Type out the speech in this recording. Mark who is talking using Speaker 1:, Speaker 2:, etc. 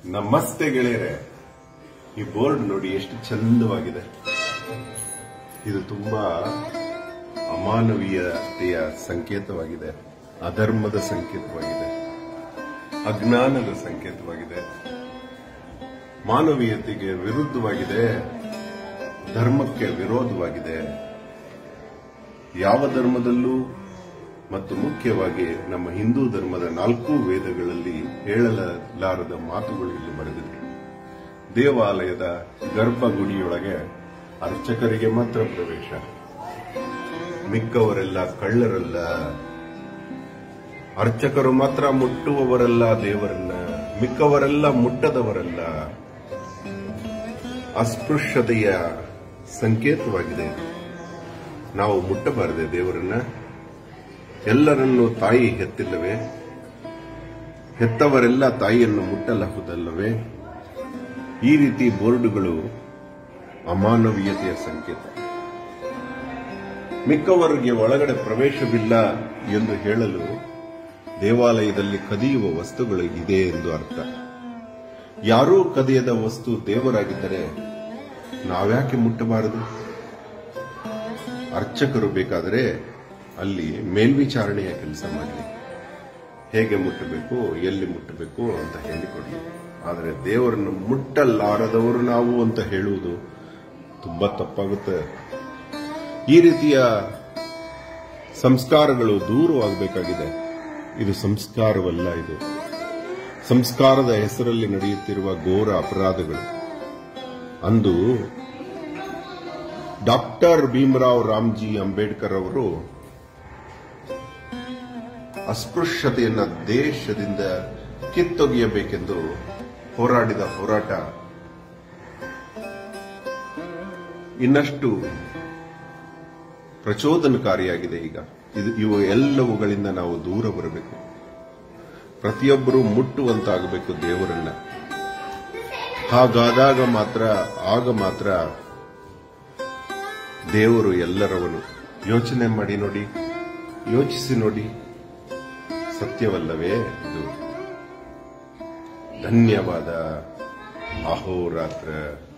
Speaker 1: ನಮಸ್ತೆ ಗೆಳೆಯರೆ ಈ ಬೋರ್ಡ್ ನೋಡಿ ಎಷ್ಟು ಚಂದವಾಗಿದೆ ಇದು ತುಂಬಾ ಅಮಾನವೀಯತೆಯ ಸಂಕೇತವಾಗಿದೆ ಅಧರ್ಮದ ಸಂಕೇತವಾಗಿದೆ ಅಜ್ಞಾನದ ಸಂಕೇತವಾಗಿದೆ ಮಾನವೀಯತೆಗೆ ವಿರುದ್ಧವಾಗಿದೆ ಧರ್ಮಕ್ಕೆ ವಿರೋಧವಾಗಿದೆ ಯಾವ ಧರ್ಮದಲ್ಲೂ ಮತ್ತು ಮುಖ್ಯವಾಗಿ ನಮ್ಮ ಹಿಂದೂ ಧರ್ಮದ ನಾಲ್ಕು ವೇದಗಳಲ್ಲಿ ಹೇಳಲಾರದ ಮಾತುಗಳು ಇಲ್ಲಿ ಬರೆದಿದೆ ದೇವಾಲಯದ ಗರ್ಭಗುಡಿಯೊಳಗೆ ಅರ್ಚಕರಿಗೆ ಮಾತ್ರ ಪ್ರವೇಶ ಮಿಕ್ಕವರೆಲ್ಲ ಕಳ್ಳರಲ್ಲ ಅರ್ಚಕರು ಮಾತ್ರ ಮುಟ್ಟುವವರಲ್ಲ ದೇವರನ್ನ ಮಿಕ್ಕವರೆಲ್ಲ ಮುಟ್ಟದವರಲ್ಲ ಅಸ್ಪೃಶ್ಯತೆಯ ಸಂಕೇತವಾಗಿದೆ ಇದು. ನಾವು ಮುಟ್ಟಬಾರದೆ ದೇವರನ್ನ ಎಲ್ಲರನ್ನೂ ತಾಯಿ ಹೆತ್ತಿಲ್ಲವೇ ಹೆತ್ತವರೆಲ್ಲ ತಾಯಿಯನ್ನು ಮುಟ್ಟಲಹುದಲ್ಲವೇ ಈ ರೀತಿ ಬೋರ್ಡುಗಳು ಅಮಾನವೀಯತೆಯ ಸಂಕೇತ ಮಿಕ್ಕವರಿಗೆ ಒಳಗಡೆ ಪ್ರವೇಶವಿಲ್ಲ ಎಂದು ಹೇಳಲು ದೇವಾಲಯದಲ್ಲಿ ಕದಿಯುವ ವಸ್ತುಗಳು ಇದೆ ಎಂದು ಅರ್ಥ ಯಾರೂ ಕದಿಯದ ವಸ್ತು ದೇವರಾಗಿದ್ದರೆ ನಾವ್ಯಾಕೆ ಮುಟ್ಟಬಾರದು ಅರ್ಚಕರು ಬೇಕಾದರೆ ಅಲ್ಲಿ ಮೇಲ್ವಿಚಾರಣೆಯ ಕೆಲಸ ಮಾಡಲಿ ಹೇಗೆ ಮುಟ್ಟಬೇಕು ಎಲ್ಲಿ ಮುಟ್ಟಬೇಕು ಅಂತ ಹೇಳಿಕೊಡ್ಲಿ ಆದರೆ ದೇವರನ್ನು ಮುಟ್ಟಲಾರದವರು ನಾವು ಅಂತ ಹೇಳುವುದು ತುಂಬಾ ತಪ್ಪಾಗುತ್ತೆ ಈ ರೀತಿಯ ಸಂಸ್ಕಾರಗಳು ದೂರವಾಗಬೇಕಾಗಿದೆ ಇದು ಸಂಸ್ಕಾರವಲ್ಲ ಇದು ಸಂಸ್ಕಾರದ ಹೆಸರಲ್ಲಿ ನಡೆಯುತ್ತಿರುವ ಘೋರ ಅಪರಾಧಗಳು ಅಂದು ಡಾಕ್ಟರ್ ಭೀಮರಾವ್ ರಾಮ್ಜಿ ಅಂಬೇಡ್ಕರ್ ಅವರು ಅಸ್ಪೃಶ್ಯತೆಯನ್ನ ದೇಶದಿಂದ ಕಿತ್ತೊಗೆಯಬೇಕೆಂದು ಹೋರಾಡಿದ ಹೋರಾಟ ಇನ್ನಷ್ಟು ಪ್ರಚೋದನಕಾರಿಯಾಗಿದೆ ಈಗ ಇದು ಇವು ಎಲ್ಲವುಗಳಿಂದ ನಾವು ದೂರ ಬರಬೇಕು ಪ್ರತಿಯೊಬ್ಬರೂ ಮುಟ್ಟುವಂತಾಗಬೇಕು ದೇವರನ್ನ ಹಾಗಾದಾಗ ಮಾತ್ರ ಆಗ ಮಾತ್ರ ದೇವರು ಎಲ್ಲರವನು ಯೋಚನೆ ಮಾಡಿ ನೋಡಿ ಯೋಚಿಸಿ ನೋಡಿ ಸತ್ಯವಲ್ಲವೇ ಇದು ಧನ್ಯವಾದ ಅಹೋರಾತ್ರ